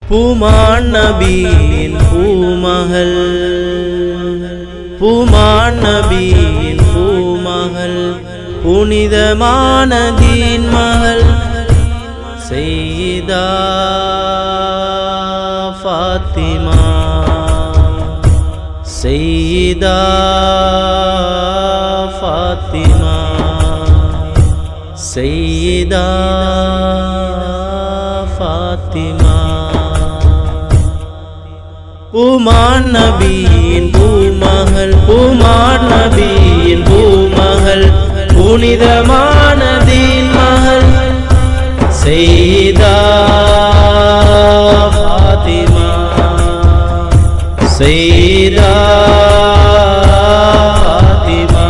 பூமான் நபியின் பூமகள் பூமான் நபியின் பூமகள் புனிதமான தீன் மகள் செய்தா ஃபாத்திமா செய்தா ஃபாத்திமா செய்தா ஃபாத்திமா பூமான் நபியின் பூமகள் பூமான் நபியின் பூமகள் புனிதமான தீன் மகள் செய்தா ஃபாத்திமா செய்தா ஃபாத்திமா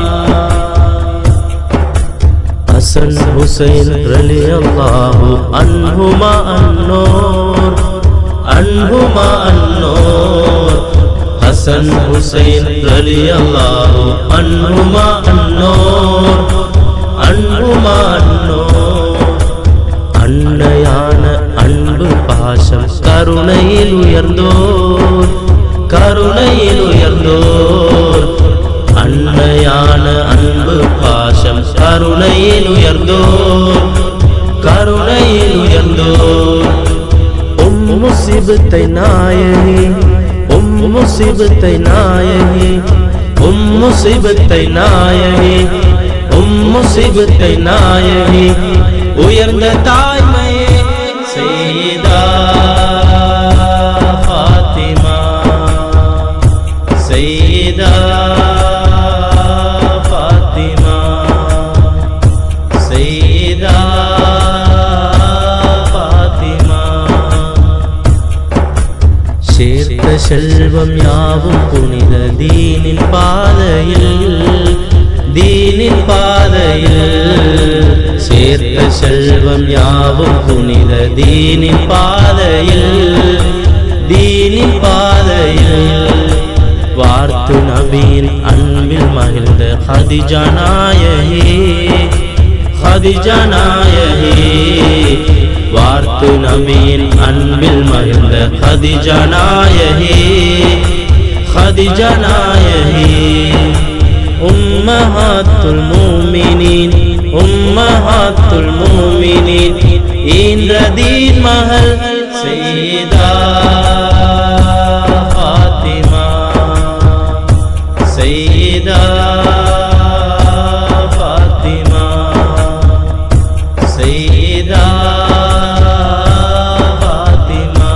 ஹசன் ஹுசைன் ரலியல்லாஹு அன்ஹுமா அன்னோர் அன்ஹுமா அன்னோர் ஹசன் ஹுசைன் ரலியல்லாஹு அன்ஹுமா அன்னோர் அன்ஹுமா அன்னோர் அன்னையான அன்பு பாசம் கருணையில் உயர்ந்தோர் கருணையில் உயர்ந்தோர் அன்னையான அன்பு பாசம் கருணையில் உயர்ந்தோர் கருணையில் உயர்ந்தோர் உம் முசிபத்தை நாயகி உம் முசிபத்தை நாயகி உம் முசிபத்தை நாயகி உம் முசிபத்தை நாயகி உயர்ந்த தாய்மையே செய்தா ஃபாத்திமா செய்தா ஃபாத்திமா செய்தா ஃபாத்திமா சேர்த்த செல்வம் யாவும் புனித தீனின் பாதையில் தீனின் பாதையில் சேர்த்த செல்வம் யாவும் புனித தீனின் பாதையில் தீனின் பாதையில் வார்த்து நபியின் அன்பில் மகிழ்ந்த ஹதிஜா நாயகி ஹதிஜா நாயகி வார்த்து நபியின் அன்பில் மகிழ்ந்த ஹதிஜா நாயகி ஹதிஜா நாயகி உம்மஹாத்துல் மூமினின் உம்மஹாத்துல் மூமினின் ஈன்ற தீன் மகள் செய்தா ஃபாத்திமா செய்தா ஃபாத்திமா செய்தா ஃபாத்திமா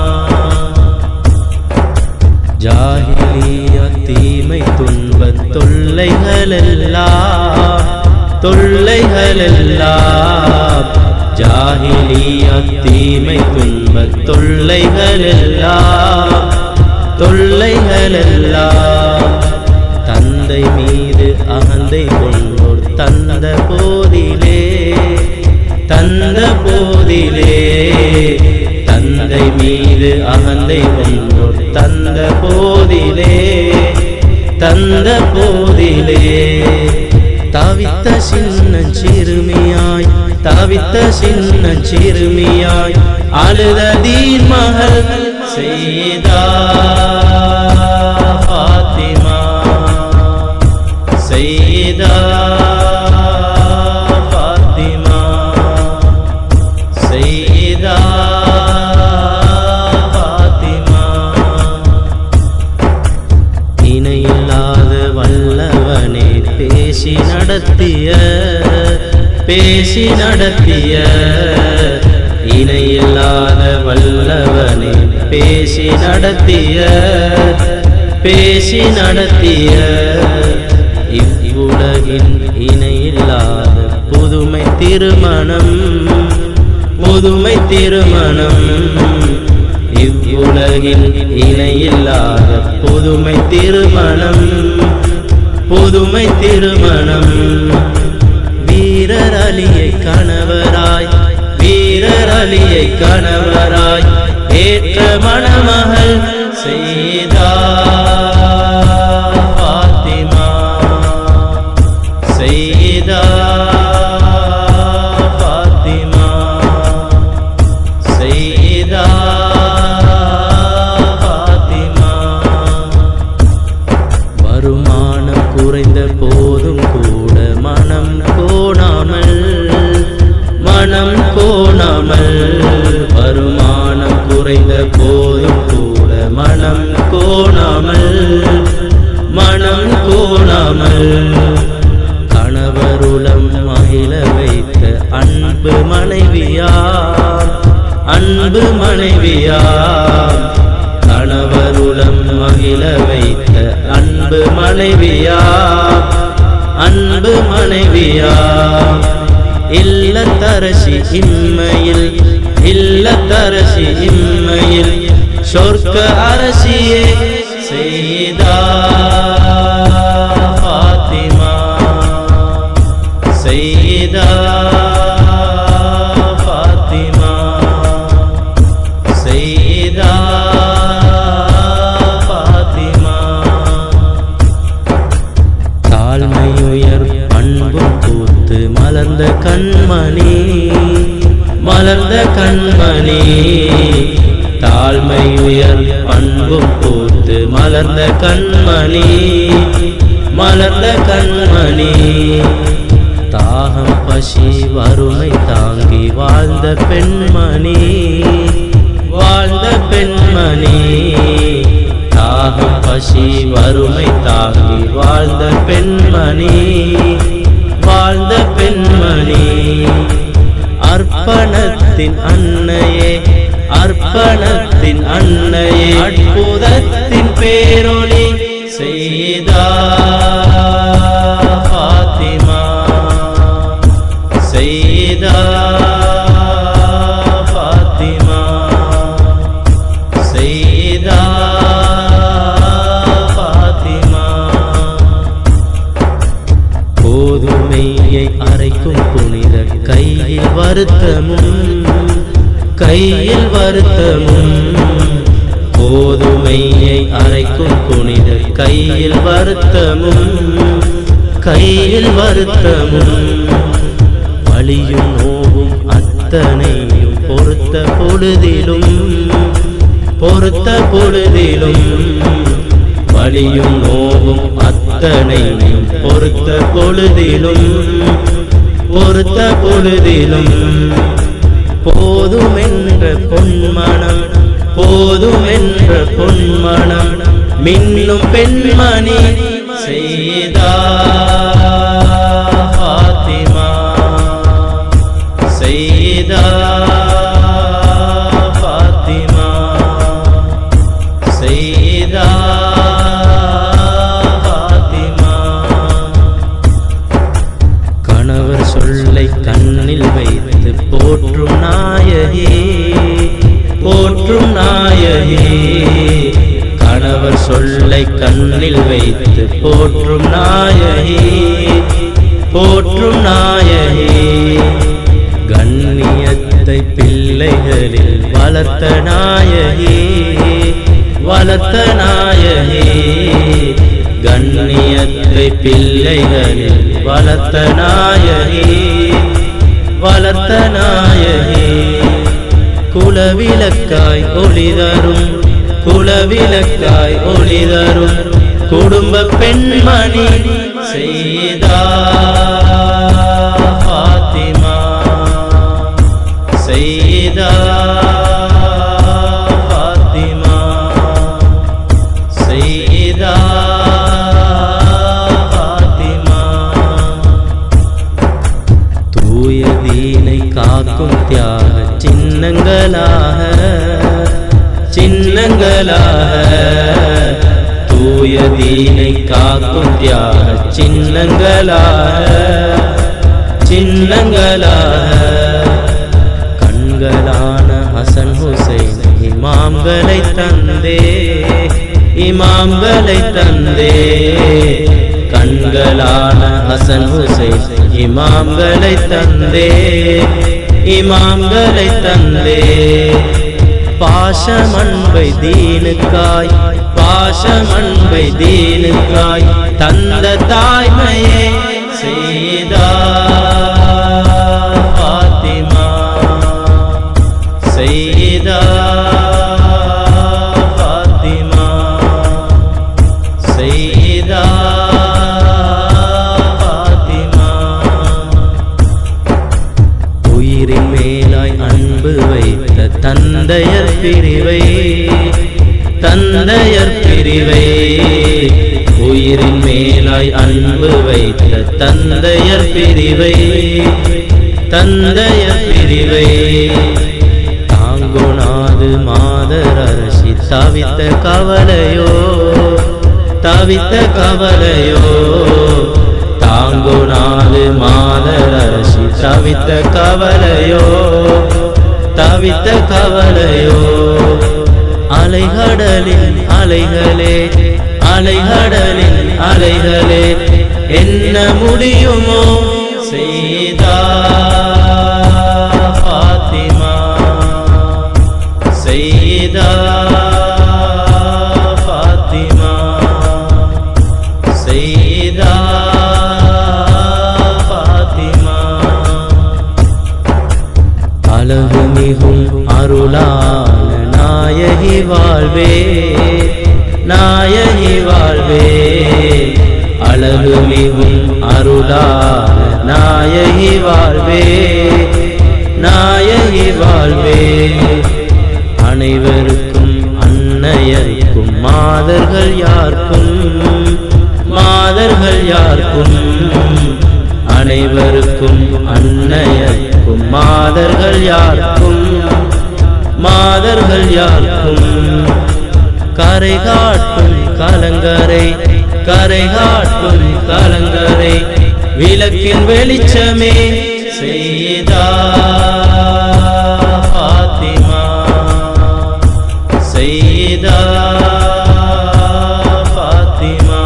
ஜாஹிலிய தீமை துன்பத் தொல்லைகளெல்லாம் தொல்லைகளெல்லாம் ஜாஹிலிய தீமை துன்பத் தொல்லைகளெல்லாம் தொல்லைகளெல்லாம் தந்தை மீது அகந்தை கொண்டோர் தந்த போதிலே தந்த போதிலே தந்தை மீது அகந்தை கொண்டோர் தந்த போதிலே தந்த போதிலே தவித்த சின்ன சிறுமியாய் தவித்த சின்ன சிறுமியாய் அழுத தீன் மகள் செய்தா ஃபாத்திமா செய்தா ஃபாத்திமா செய்தா ஃபாத்திமா இணையில்லாத வல்லவனே பேசி நடத்திய பேசி நடத்திய இணையில்லாத வல்லவனே பேசி நடத்திய பேசி நடத்திய இவ்வுலகின் இணையில்லாத புதுமை திருமணம் புதுமை திருமணம் இவ்வுலகில் இணையில்லாத புதுமை திருமணம் புதுமை திருமணம் வீரர் அலியை கணவராய் வீரர் அலியை கணவராய் ஏற்ற மணமகள் செய்தா ஃபாத்திமா செய்தா ஃபாத்திமா செய்தா கோணாமல் வருமானம் குறைந்த போதும் கூட மனம் கோணாமல் மனம் கோணாமல் கணவருளம் மகிழ வைத்த அன்பு மனைவியார் அன்பு மனைவியார் கணவருளம் மகிழ வைத்த அன்பு மனைவியார் அன்பு மனைவியார் இல்லத்தரசி இம்மையில் இல்லத்தரசி இம்மையில் சொர்க்க அரசியே செய்தா ஃபாத்திமா செய்தா ஃபாத்திமா செய்தா ஃபாத்திமா தாழ்மையுயர் பண்பும் பூத்து மலர்ந்த கண்மணி மலர்ந்த கண்மணி தாழ்மையுயர் பண்பும் பூத்து மலர்ந்த கண்மணி மலர்ந்த கண்மணி தாகம் பசி வறுமை தாங்கி வாழ்ந்த பெண்மணி வாழ்ந்த பெண்மணி தாகம் பசி வறுமை தாங்கி வாழ்ந்த பெண்மணி வாழ்ந்த பெண்மணி அர்ப்பணத்தின் அன்னையே அர்ப்பணத்தின் அன்னையே அற்புதத்தின் பேரொளி செய்தா ஃபாத்திமா செய்தா ஃபாத்திமா செய்தா ஃபாத்திமா கோதுமையை அரைக்கும் புனித கையில் வருத்தமும் கையில் வருத்தமும் கோதுமையை அரைக்கும் புனித கையில் வருத்தமும் கையில் வருத்தமும் வலியும் நோவும் அத்தனையும் பொறுத்த பொழுதிலும் பொறுத்த பொழுதிலும் வலியும் நோவும் அத்தனையும் பொறுத்த பொழுதிலும் பொறுத்த பொழுதிலும் போதுமென்ற பொன்மனம் போதுமென்ற பொன்மனம் மின்னும் பெண்மணி செய்தா ஃபாத்திமா செய்தா ஃபாத்திமா செய்தா ஃபாத்திமா கணவர் சொல்லை கண்ணில் வைத்து போற்றும் நாயகி போற்றும் நாயகி கணவர் சொல்லை கண்ணில் வைத்து போற்றும் நாயகி போற்றும் நாயகி கண்ணியத்தை பிள்ளைகளில் வளர்த்த நாயகி வளர்த்த நாயகி கண்ணியத்தை பிள்ளைகளில் வளர்த்த நாயகி வளர்த்த நாயகி குலவிளக்காய் ஒளி தரும் குலவிளக்காய் ஒளி தரும் குடும்ப பெண்மணி செய்தா ஃபாத்திமா செய்தா ஃபாத்திமா செய்தா ஃபாத்திமா தூய தீனை காக்கும் தியாக சின்னங்களாக சின்னங்களாக தூய தீனை காக்கும் தியாக சின்னங்களாக சின்னங்களாக கண்களான ஹசன் ஹுசைன் இமாம்களை தந்தே இமாம்களை தந்தே கண்களான ஹசன் ஹுசைன் இமாம்களை தந்தே இமாம்களை தந்தே பாசமன்பை தீனுக்காய் பாசமன்பை தீனுக்காய் தந்த தாய்மையே செய்தா ஃபாத்திமா செய்தா ஃபாத்திமா செய்தா ஃபாத்திமா உயிரின் மேல் அன்பு வைத்த தந்தையர் பிரிவை தந்தையர் பிரிவை உயிரின் மேலாய் அன்பு வைத்த தந்தையர் பிரிவை தந்தையர் பிரிவை தாங்குணாது மாதர் அரசி தவித்த கவலையோ தவித்த கவலையோ தாங்குணாது மாதர் அரசி தவித்த கவலையோ தவித்த கவலையோ அலைகடலின் அலைகளே அலைகடலின் அலைகளே என்ன முடியுமோ செய்தா ஃபாத்திமா செய்தா ஃபாத்திமா செய்தா ஃபாத்திமா அழகு மிகும் அருளான நாயகி வாழ்வே நாயகி வாழ்வே அழகு மிகும் அருளான நாயகி வாழ்வே நாயகி வாழ்வே அனைவருக்கும் அன்னையருக்கும் மாதர்கள் யாருக்கும் மாதர்கள் யாருக்கும் அனைவருக்கும் அன்னையருக்கும் மாதர்கள் யாருக்கும் மாதர்கள் யாருக்கும் கரை காட்டும் கலங்கரை கரை காட்டும் கலங்கரை விளக்கின் வெளிச்சமே செய்தா ஃபாத்திமா செய்தா ஃபாத்திமா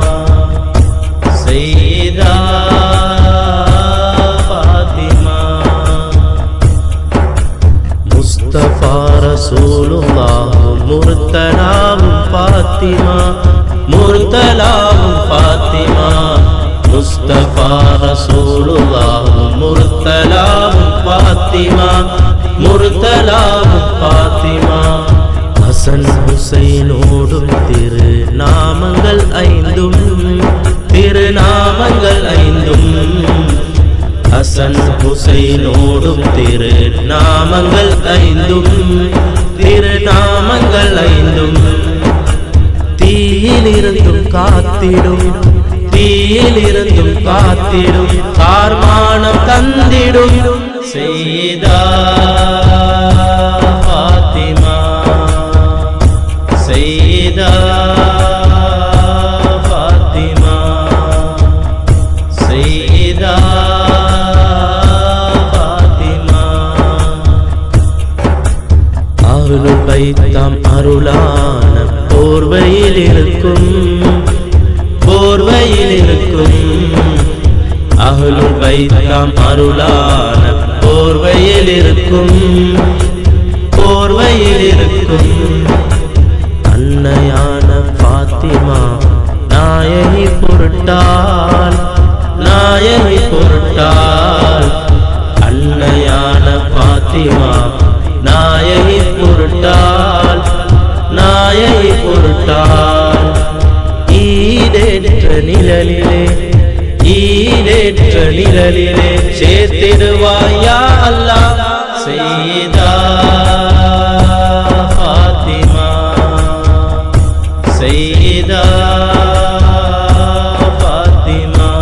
செய்தா ஃபாத்திமா முஸ்தபா ரசூலுல்லாஹ் முர்த்தலாவும் ஃபாத்திமா முர்த்தலாவும் ஃபாத்திமா முஸ்தபா ரசூலுல்லாஹ் முர்த்தலாவும் ஃபாத்திமா முர்த்தலாவும் ஃபாத்திமா ஹசன் ஹுசைனோடும் திரு நாமங்கள் ஐந்தும் திருநாமங்கள் ஐந்தும் ஹசன் ஹுசைனோடும் திரு நாமங்கள் ஐந்தும் திருநாமங்கள் ஐந்தும் தீயிலிருந்தும் காத்திடும் தீயிலிருந்தும் காத்திடும் கார்மானம் தந்திடும் செய்தா ஃபாத்திமா செய்தா ஃபாத்திமா செய்தா ஃபாத்திமா அருள் வைத்தாம் அருளான போர்வையில் இருக்கும் போர்வையில் இருக்கும் அருள் வைத்தாம் அருளான போர்வையில் இருக்கும் போர்வையில் இருக்கும் அன்னையான பாத்திமா நாயகி பொருட்டால் நாயகி பொருட்டால் அன்னையான பாத்திமா நாயகி பொருட்டால் நாயகி பொருட்டால் ஈடேற்ற நிழலிலே ஈடேற்ற நிழலிலே சேர்த்திடுவாயா அல்லாஹ் செய்தா ஃபாத்திமா செய்தா ஃபாத்திமா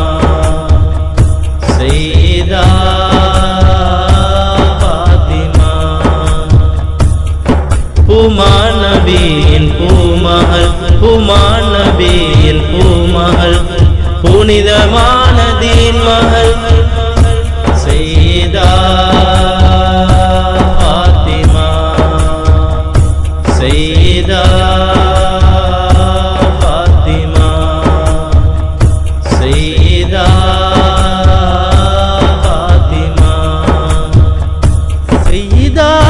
செய்தா ஃபாத்திமா பூமா நபியின் பூமகள் பூமா நபியின் பூமகள் புனிதமான தீன் மகள் செய்தா ஃபாத்திமா செய்தா ஃபாத்திமா செய்தா ஃபாத்திமா செய்தா